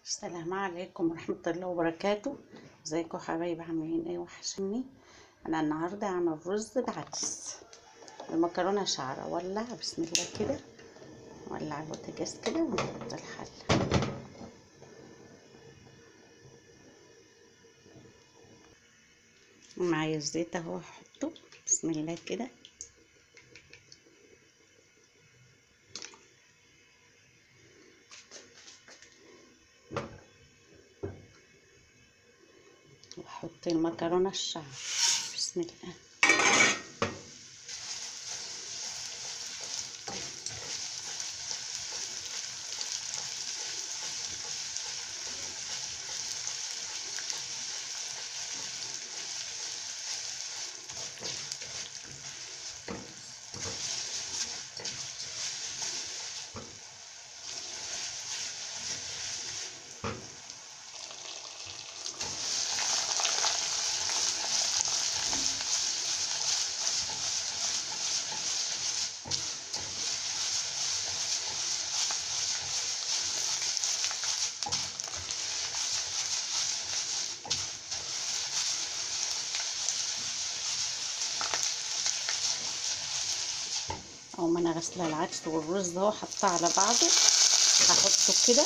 السلام عليكم ورحمة الله وبركاته ازيكم حبايبي عاملين ايه وحشني انا النهاردة هعمل رز بعدس المكرونة شعرة ولع بسم الله كده ولع البوتاجاز كده ونحط الحلة معايا الزيت اهو هحطه بسم الله كده واحط المكرونه الشعر بسم الله اهو ما انا غسله العدس والرز اهو حطاه على بعضه هحطه كده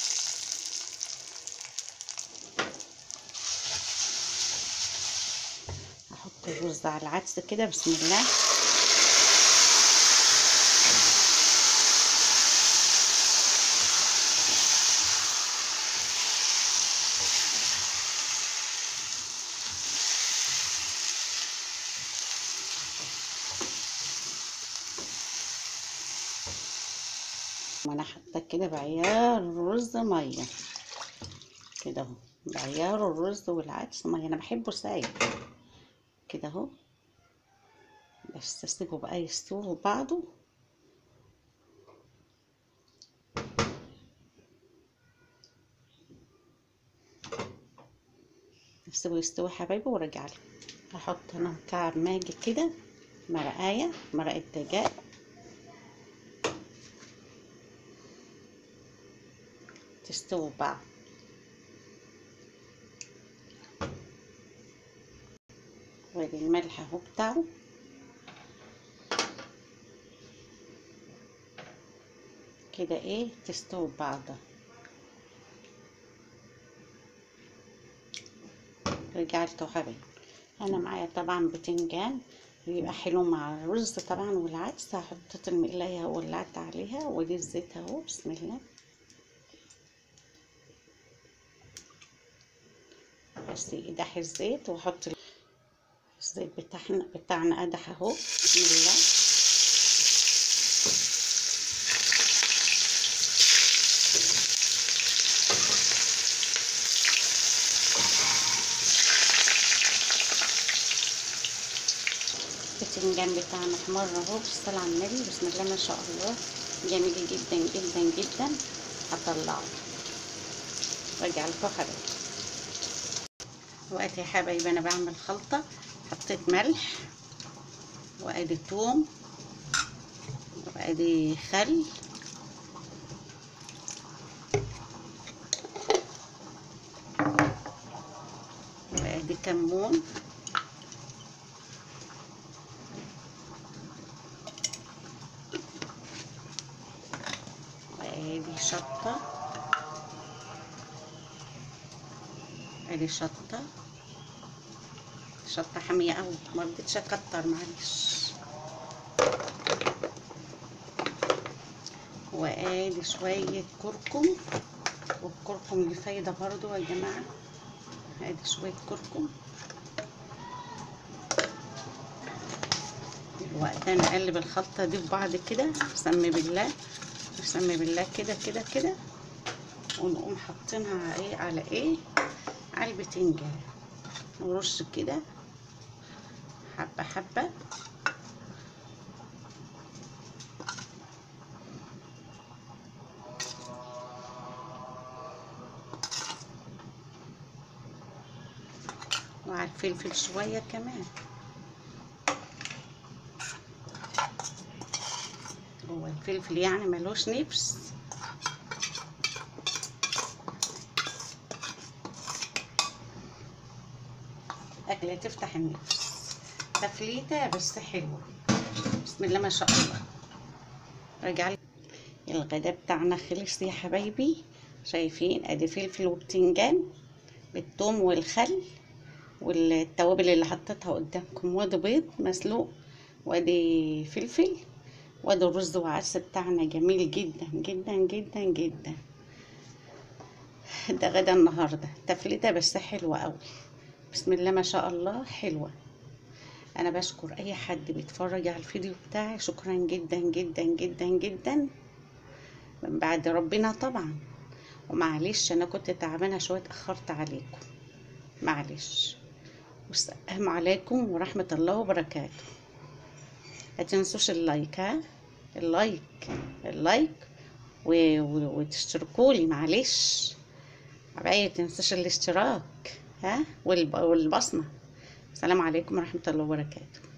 هحط الرز على العدس كده بسم الله وانا حاطه كده بعيار الرز ميه كده اهو بعيار الرز والعدس ميه انا بحبه سايب كده اهو بس اسيبه بقى يستوي بعضه اسيبه يستوي حبايبي وارجع له هحط انا مكعب ماجي كده مرقايه مرقه دجاج تستوي بعض وادي الملح اهو بتاعه كده ايه تستوي بعضها رجعت حبايبي انا معايا طبعا بتنجان بيبقى حلو مع الرز طبعا والعدس هحط المقلايه ولعت عليها ودي الزيت اهو بسم الله بس يقدح الزيت واحط الزيت بتاعنا بتاعنا قدح اهو بسم الله البتنجان بتاعنا احمر اهو بالصلاة على النبي بسم الله ما شاء الله جميل جدا جدا جدا هطلعه راجع لكم حبايبي وقت يا حبايبي انا بعمل خلطة حطيت ملح وادي توم وادي خل وادي كمون وادي شطه ادي شطه شطه حاميه قوي ما رضيتش اكتر معلش وادي شويه كركم والكركم ليه فايده برضو يا جماعه ادي شويه كركم دلوقتي انا اقلب الخلطه دي في بعض كده سمي بالله سمي بالله كده كده كده ونقوم حاطينها ايه على ايه على البتنجان نرش كده حبة حبة وعلى الفلفل شوية كمان هو الفلفل يعني ملوش نفس هي تفتح النفس تفليته بس حلوه بسم الله ما شاء الله رجع لي الغدا بتاعنا خلص يا حبايبي شايفين ادي فلفل وبتنجان بالثوم والخل والتوابل اللي حطيتها قدامكم وادي بيض مسلوق وادي فلفل وادي الرز وعدس بتاعنا جميل جدا جدا جدا جدا ده غدا النهارده تفليته بس حلوه قوي بسم الله ما شاء الله حلوه انا بشكر اي حد بيتفرج على الفيديو بتاعي شكرا جدا جدا جدا جدا من بعد ربنا طبعا ومعلش انا كنت تعبانه شويه اتاخرت عليكم معلش والسلام عليكم ورحمه الله وبركاته ما تنسوش اللايك ها اللايك اللايك و... و... وتشتركوا لي معلش حبايبي تنسوش الاشتراك ها والب... والبصمه السلام عليكم ورحمه الله وبركاته